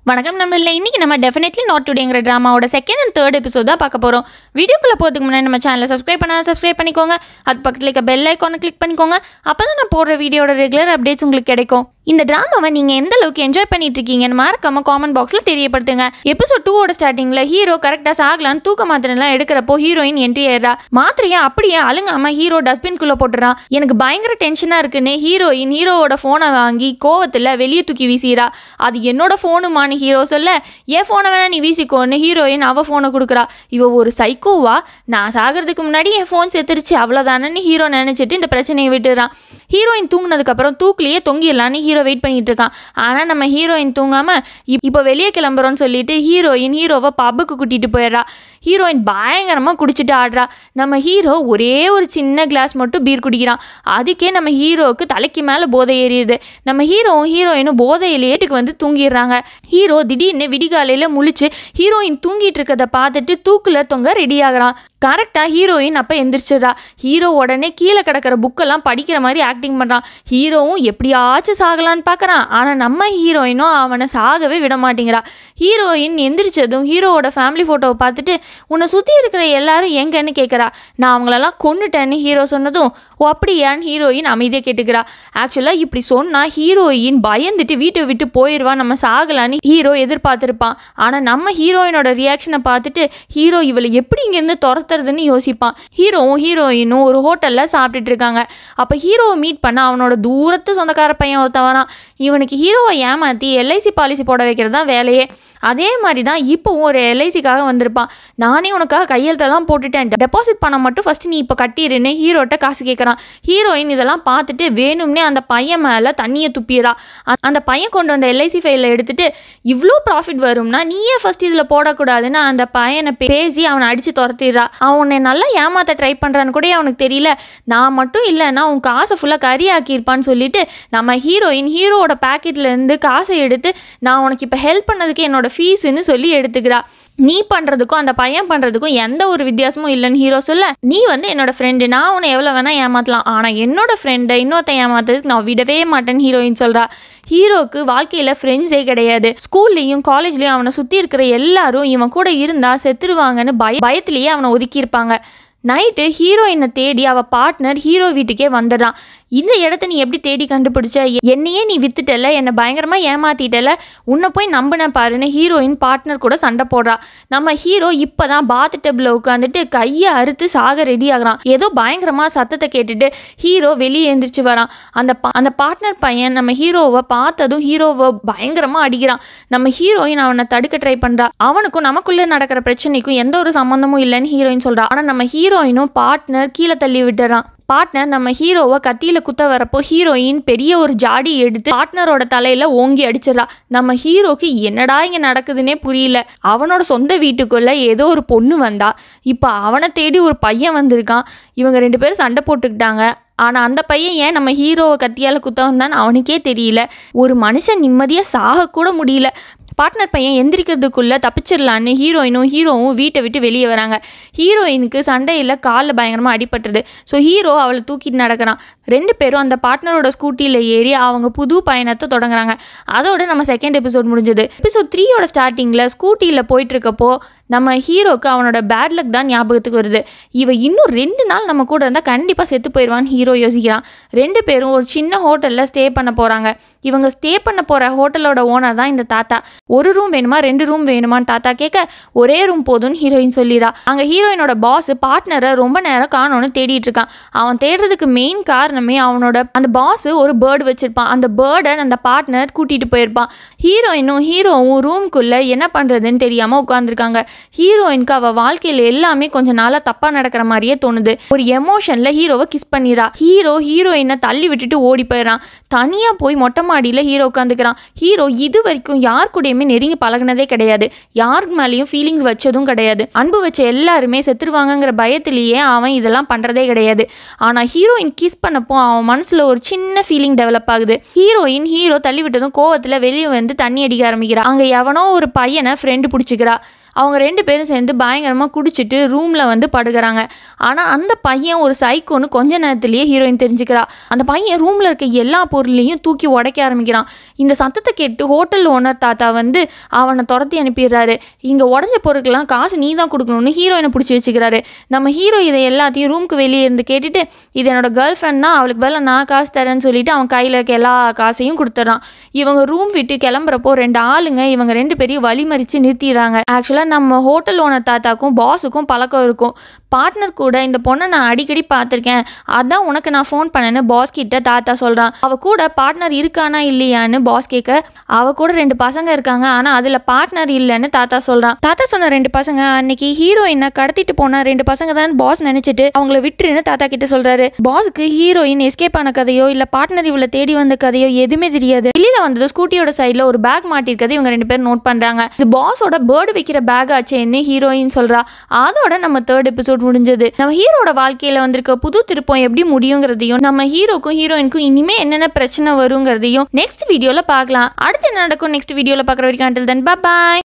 வணக்கம் நம்மள இன்னைக்கு நம்ம டெஃபினெட்லி நாட் டுடேங்கிற ட்ராமாவோட செகண்ட் அண்ட் தேர்ட் எபிசோட் தான் பார்க்க போகிறோம் வீடியோக்குள்ளே போகிறதுக்கு முன்னாடி நம்ம சேனலை சப்ஸ்கிரைப் பண்ணால் சப்ஸ்கிரைப் பண்ணிக்கோங்க அது பக்கத்தில் இருக்க பெல் ஐக்கானை கிளிக் பண்ணிக்கோங்க அப்போ தான் நான் போடுற வீடியோட ரெகுலர் அப்டேட்ஸ் உங்களுக்கு கிடைக்கும் இந்த ட்ராமாவை நீங்கள் எந்த அளவுக்கு என்ஜாய் பண்ணிட்டு இருக்கீங்கன்னு மறக்காம காமெண்ட் பாக்ஸில் தெரியப்படுத்துங்க எபிசோட் டூவோட ஸ்டார்டிங்கில் ஹீரோ கரெக்டாக சாகலான்னு தூக்க மாத்திரைலாம் எடுக்கிறப்போ ஹீரோயின் என்ட்ரி ஆயிடுறா மாத்திரையை அப்படியே அழுங்காம ஹீரோ டஸ்ட்பின்குள்ளே போட்டுறான் எனக்கு பயங்கர டென்ஷனாக இருக்குன்னு ஹீரோயின் ஹீரோவோட ஃபோனை வாங்கி கோவத்தில் வெளியே தூக்கி வீசிறா அது என்னோட ஃபோனுமான்னு ஹீரோ சொல்ல என் ஃபோனை வேணா நீ வீசிக்கோன்னு ஹீரோயின் அவள் ஃபோனை கொடுக்குறா இவ ஒரு சைக்கோவா நான் சாகிறதுக்கு முன்னாடி என் ஃபோன் செத்துருச்சு அவ்வளோதானன்னு ஹீரோ நினச்சிட்டு இந்த பிரச்சனையை விட்டுறான் ஹீரோயின் தூங்குனதுக்கப்புறம் தூக்கிலேயே தொங்கிடலான்னு ஹீரோ வெயிட் பண்ணிட்டு இருக்கான் ஆனால் நம்ம ஹீரோயின் தூங்காமல் இப்போ வெளியே கிளம்புறோன்னு சொல்லிட்டு ஹீரோயின் ஹீரோவை பப்புக்கு கூட்டிகிட்டு போயிடுறா ஹீரோயின் பயங்கரமாக குடிச்சிட்டு ஆடுறா நம்ம ஹீரோ ஒரே ஒரு சின்ன கிளாஸ் மட்டும் பீர் குடிக்கிறான் அதுக்கே நம்ம ஹீரோவுக்கு தலைக்கு மேலே போதை ஏறிடுது நம்ம ஹீரோவும் ஹீரோயினும் போதையில் ஏட்டுக்கு வந்து தூங்கிடுறாங்க ஹீரோ திடீர்னு விடிகாலையில் முழிச்சு ஹீரோயின் தூங்கிட்டு இருக்கதை பார்த்துட்டு தூக்கில் தொங்க ரெடி ஆகுறான் கரெக்டாக ஹீரோயின் அப்போ எந்திரிச்சிடுறா ஹீரோ உடனே கீழே கிடக்கிற புக்கெல்லாம் படிக்கிற மாதிரி ஆக்டிங் பண்ணுறான் ஹீரோவும் எப்படியாச்சும் சாகலான்னு பார்க்குறான் ஆனால் நம்ம ஹீரோயினும் அவனை சாகவே விட மாட்டேங்கிறா ஹீரோயின் எந்திரிச்சதும் ஹீரோவோட ஃபேமிலி ஃபோட்டோவை பார்த்துட்டு உன்னை சுற்றி இருக்கிற எல்லாரும் எங்கன்னு கேட்குறா நான் அவங்களெல்லாம் கொன்னுட்டேன்னு ஹீரோ சொன்னதும் ஓ அப்படியான்னு ஹீரோயின் அமைதியாக கேட்டுக்கிறா ஆக்சுவலாக இப்படி சொன்னால் ஹீரோயின் பயந்துட்டு வீட்டை விட்டு போயிடுவா நம்ம சாகலான்னு ஹீரோ எதிர்பார்த்துருப்பான் ஆனால் நம்ம ஹீரோயினோட ரியாக்ஷனை பார்த்துட்டு ஹீரோ இவளை எப்படி இங்கேருந்து துரத்துறதுன்னு யோசிப்பான் ஹீரோவும் ஹீரோயினும் ஒரு ஹோட்டலில் சாப்பிட்டுட்டு இருக்காங்க அப்போ ஹீரோவை மீட் பண்ண அவனோட தூரத்து சொந்தக்கார பையன் ஒருத்தன் வரான் இவனுக்கு ஹீரோவை ஏமாற்றி எல்ஐசி பாலிசி போட வைக்கிறது தான் வேலையே அதே மாதிரி தான் இப்போவும் ஒரு எல்ஐசிக்காக வந்திருப்பான் நானே உனக்காக கையெழுத்தெல்லாம் போட்டுட்டேன் டெபாசிட் பணம் மட்டும் ஃபஸ்ட்டு நீ இப்போ கட்டிடுன்னு ஹீரோட்ட காசு கேட்குறான் ஹீரோயின் இதெல்லாம் பார்த்துட்டு வேணும்னே அந்த பையன் மேலே தண்ணியை துப்பிடுறா அ- அந்த பையன் கொண்டு வந்த எல்ஐசி ஃபைலில் எடுத்துட்டு இவ்வளோ ப்ராஃபிட் வரும்னா நீயே ஃபஸ்ட் இதில் போடக்கூடாதுன்னு அந்த பையனை பேசி அவனை அடித்து துரத்திடுறா அவன் உன்னை நல்லா ஏமாத்த ட்ரை பண்ணுறான்னு கூட அவனுக்கு தெரியல நான் மட்டும் இல்லைன்னா உன் காசை ஃபுல்லாக கறி ஆக்கியிருப்பான்னு சொல்லிட்டு நம்ம ஹீரோயின் ஹீரோவோட பாக்கெட்லேருந்து காசை எடுத்து நான் உனக்கு இப்போ ஹெல்ப் பண்ணதுக்கு என்னோட ஃபீஸுன்னு சொல்லி எடுத்துக்கிறா நீ பண்ணுறதுக்கும் அந்த பையன் பண்ணுறதுக்கும் எந்த ஒரு வித்தியாசமும் இல்லைன்னு ஹீரோ சொல்ல நீ வந்து என்னோட ஃப்ரெண்டு நான் உன்னை எவ்வளோ வேணால் ஏமாற்றலாம் ஆனால் என்னோட ஃப்ரெண்டை இன்னொருத்தன் ஏமாத்துறதுக்கு நான் விடவே மாட்டேன்னு ஹீரோயின் சொல்கிறா ஹீரோக்கு வாழ்க்கையில் ஃப்ரெண்ட்ஸே கிடையாது ஸ்கூல்லையும் காலேஜ்லேயும் அவனை சுற்றி இருக்கிற எல்லாரும் இவன் கூட இருந்தால் செத்துருவாங்கன்னு பய பயத்திலேயே அவனை ஒதுக்கியிருப்பாங்க நைட்டு ஹீரோயினை தேடி அவள் பார்ட்னர் ஹீரோ வீட்டுக்கே வந்துடுறான் இந்த இடத்த நீ எப்படி தேடி கண்டுபிடிச்ச என்னையே நீ வித்துட்டல என்னை பயங்கரமாக ஏமாத்திட்டல உன்னை போய் நம்பின பாருன்னு ஹீரோயின் பார்ட்னர் கூட சண்டை போடுறா நம்ம ஹீரோ இப்போ தான் பாத் டப்பில் உட்காந்துட்டு கையை அறுத்து சாக ரெடி ஆகுறான் ஏதோ பயங்கரமாக சத்தத்தை கேட்டுட்டு ஹீரோ வெளியே எந்திரிச்சு வரான் அந்த பா- அந்த பார்ட்னர் பையன் நம்ம ஹீரோவை பார்த்ததும் ஹீரோவை பயங்கரமாக அடிக்கிறான் நம்ம ஹீரோயின் அவனை தடுக்க ட்ரை பண்ணுறா அவனுக்கும் நமக்குள்ளே நடக்கிற பிரச்சனைக்கும் எந்த ஒரு சம்மந்தமும் இல்லைன்னு ஹீரோயின் சொல்கிறா ஆனால் நம்ம ஹீரோயினும் பார்ட்னர் கீழே தள்ளி விட்டுறான் பார்ட்னர் நம்ம ஹீரோவை கத்தியில குத்த வரப்போ ஹீரோயின் பெரிய ஒரு ஜாடி எடுத்து பார்ட்னரோட தலையில ஓங்கி அடிச்சிடறா நம்ம ஹீரோக்கு என்னடா இங்க நடக்குதுன்னே புரியல அவனோட சொந்த வீட்டுக்குள்ள ஏதோ ஒரு பொண்ணு வந்தா இப்போ அவனை தேடி ஒரு பையன் வந்திருக்கான் இவங்க ரெண்டு பேரும் சண்டை போட்டுக்கிட்டாங்க ஆனால் அந்த பையன் ஏன் நம்ம ஹீரோவை கத்தியால் குத்த வந்தான்னு அவனுக்கே தெரியல ஒரு மனுஷன் நிம்மதியாக சாகக்கூட முடியல பார்ட்னர் பையன் எந்திரிக்கிறதுக்குள்ளே தப்பிச்சிடலான்னு ஹீரோயினும் ஹீரோவும் வீட்டை விட்டு வெளியே வராங்க ஹீரோயினுக்கு சண்டையில் காலில் பயங்கரமாக அடிபட்டுருது ஸோ ஹீரோ அவளை தூக்கிட்டு நடக்கிறான் ரெண்டு பேரும் அந்த பார்ட்னரோட ஸ்கூட்டியில் ஏறி அவங்க புது பயணத்தை தொடங்குறாங்க அதோட நம்ம செகண்ட் எபிசோட் முடிஞ்சது எபிசோட் த்ரீயோட ஸ்டார்டிங்கில் ஸ்கூட்டியில் போயிட்டு இருக்கப்போ நம்ம ஹீரோக்கு அவனோட பேட் லக் தான் ஞாபகத்துக்கு வருது இவ இன்னும் ரெண்டு நாள் நம்ம கூட இருந்தால் கண்டிப்பாக செத்து போயிடுவான்னு ஹீரோ யோசிக்கிறான் ரெண்டு பேரும் ஒரு சின்ன ஹோட்டலில் ஸ்டே பண்ண போகிறாங்க இவங்க ஸ்டே பண்ண போகிற ஹோட்டலோட ஓனர் தான் இந்த தாத்தா ஒரு ரூம் வேணுமா ரெண்டு ரூம் வேணுமான்னு தாத்தா கேட்க ஒரே ரூம் போதும்னு ஹீரோயின் சொல்லிடுறா அங்கே ஹீரோயினோட பாஸ் பார்ட்னரை ரொம்ப நேரம் காணோன்னு தேடிட்டு இருக்கான் அவன் தேடுறதுக்கு மெயின் காரணமே அவனோட அந்த பாஸ் ஒரு பேர்டு வச்சிருப்பான் அந்த பேர்டை அந்த பார்ட்னர் கூட்டிட்டு போயிருப்பான் ஹீரோயினும் ஹீரோவும் ரூம்குள்ளே என்ன பண்ணுறதுன்னு தெரியாமல் உட்காந்துருக்காங்க ஹீரோயினுக்கு அவள் வாழ்க்கையில் எல்லாமே கொஞ்ச நாளாக தப்பாக நடக்கிற மாதிரியே தோணுது ஒரு எமோஷனில் ஹீரோவை கிஸ் பண்ணிடுறா ஹீரோ ஹீரோயினை தள்ளி விட்டுட்டு ஓடி போயிடறான் தனியாக போய் மொட்டை மாடியில் ஹீரோ உட்காந்துக்கிறான் ஹீரோ இது வரைக்கும் யார் கூடயுமே நெருங்கி பழகுனதே கிடையாது யார் மேலேயும் ஃபீலிங்ஸ் வச்சதும் கிடையாது அன்பு வச்ச எல்லாருமே செத்துருவாங்கங்கிற பயத்திலேயே அவன் இதெல்லாம் பண்ணுறதே கிடையாது ஆனால் ஹீரோயின் கிஸ் பண்ணப்போ அவன் மனசில் ஒரு சின்ன ஃபீலிங் டெவலப் ஆகுது ஹீரோயின் ஹீரோ தள்ளி விட்டதும் கோவத்தில் வெளியே வந்து தண்ணி அடிக்க ஆரம்பிக்கிறா அங்கே எவனோ ஒரு பையனை ஃப்ரெண்டு பிடிச்சிக்கிறா அவங்க ரெண்டு பேரும் சேர்ந்து பயங்கரமாக குடிச்சிட்டு ரூமில் வந்து படுக்கிறாங்க ஆனால் அந்த பையன் ஒரு சைக்கோன்னு கொஞ்ச நேரத்திலேயே ஹீரோயின் தெரிஞ்சுக்கிறா அந்த பையன் ரூமில் இருக்க எல்லா பொருளையும் தூக்கி உடைக்க ஆரம்பிக்கிறான் இந்த சத்தத்தை கேட்டு ஹோட்டல் ஓனர் தாத்தா வந்து அவனை துரத்தி அனுப்பிடுறாரு இங்கே உடஞ்ச பொருட்கள்லாம் காசு நீ தான் கொடுக்கணும்னு ஹீரோயினை பிடிச்சி வச்சுக்கிறாரு நம்ம ஹீரோ இதை எல்லாத்தையும் ரூமுக்கு வெளியே இருந்து கேட்டுட்டு இது என்னோட கேர்ள் ஃப்ரெண்ட் தான் அவளுக்கு பதிலாக நான் காசு தரேன்னு சொல்லிட்டு அவன் கையில் இருக்க எல்லா காசையும் கொடுத்துட்றான் இவங்க ரூம் விட்டு கிளம்புறப்போ ரெண்டு ஆளுங்க இவங்க ரெண்டு பேரையும் வழிமறித்து நிறுத்திடுறாங்க ஆக்சுவலாக நம்ம ஹோட்டல் ஓனர் தாத்தாக்கும் பாஸுக்கும் பழக்கம் இருக்கும் பார்ட்னர் கூட இந்த பொண்ணை நான் அடிக்கடி பார்த்துருக்கேன் அதான் உனக்கு நான் ஃபோன் பண்ணேன்னு பாஸ் கிட்ட தாத்தா சொல்கிறான் அவ கூட பார்ட்னர் இருக்கானா இல்லையான்னு பாஸ் கேட்க அவ கூட ரெண்டு பசங்க இருக்காங்க ஆனால் அதில் பார்ட்னர் இல்லைன்னு தாத்தா சொல்கிறான் தாத்தா சொன்ன ரெண்டு பசங்க அன்னைக்கு ஹீரோயினை கடத்திட்டு போன ரெண்டு பசங்க தான் பாஸ் நினச்சிட்டு அவங்கள விட்டுருன்னு தாத்தா கிட்ட சொல்கிறாரு பாஸுக்கு ஹீரோயின் எஸ்கேப் ஆன கதையோ இல்லை பார்ட்னர் இவளை தேடி வந்த கதையோ எதுவுமே தெரியாது வெளியில் வந்தது ஸ்கூட்டியோட சைடில் ஒரு பேக் மாட்டிருக்கதை இவங்க ரெண்டு பேரும் நோட் பண்ணுறாங்க இது பாஸோட பேர்டு வைக்கிற பேக் ஆச்சேன்னு ஹீரோயின் சொல்கிறா அதோட நம்ம தேர்ட் எபிசோட் முடிஞ்சது நம்ம ஹீரோட வாழ்க்கையில் வந்திருக்க புது திருப்பம் எப்படி முடியுங்கிறதையும் நம்ம ஹீரோக்கும் ஹீரோயினுக்கும் இனிமே என்னென்ன பிரச்சனை வருங்கிறதையும் நெக்ஸ்ட் வீடியோவில் பார்க்கலாம் அடுத்து என்ன நடக்கும் நெக்ஸ்ட் வீடியோவில் பார்க்குற வரைக்கும் until then bye bye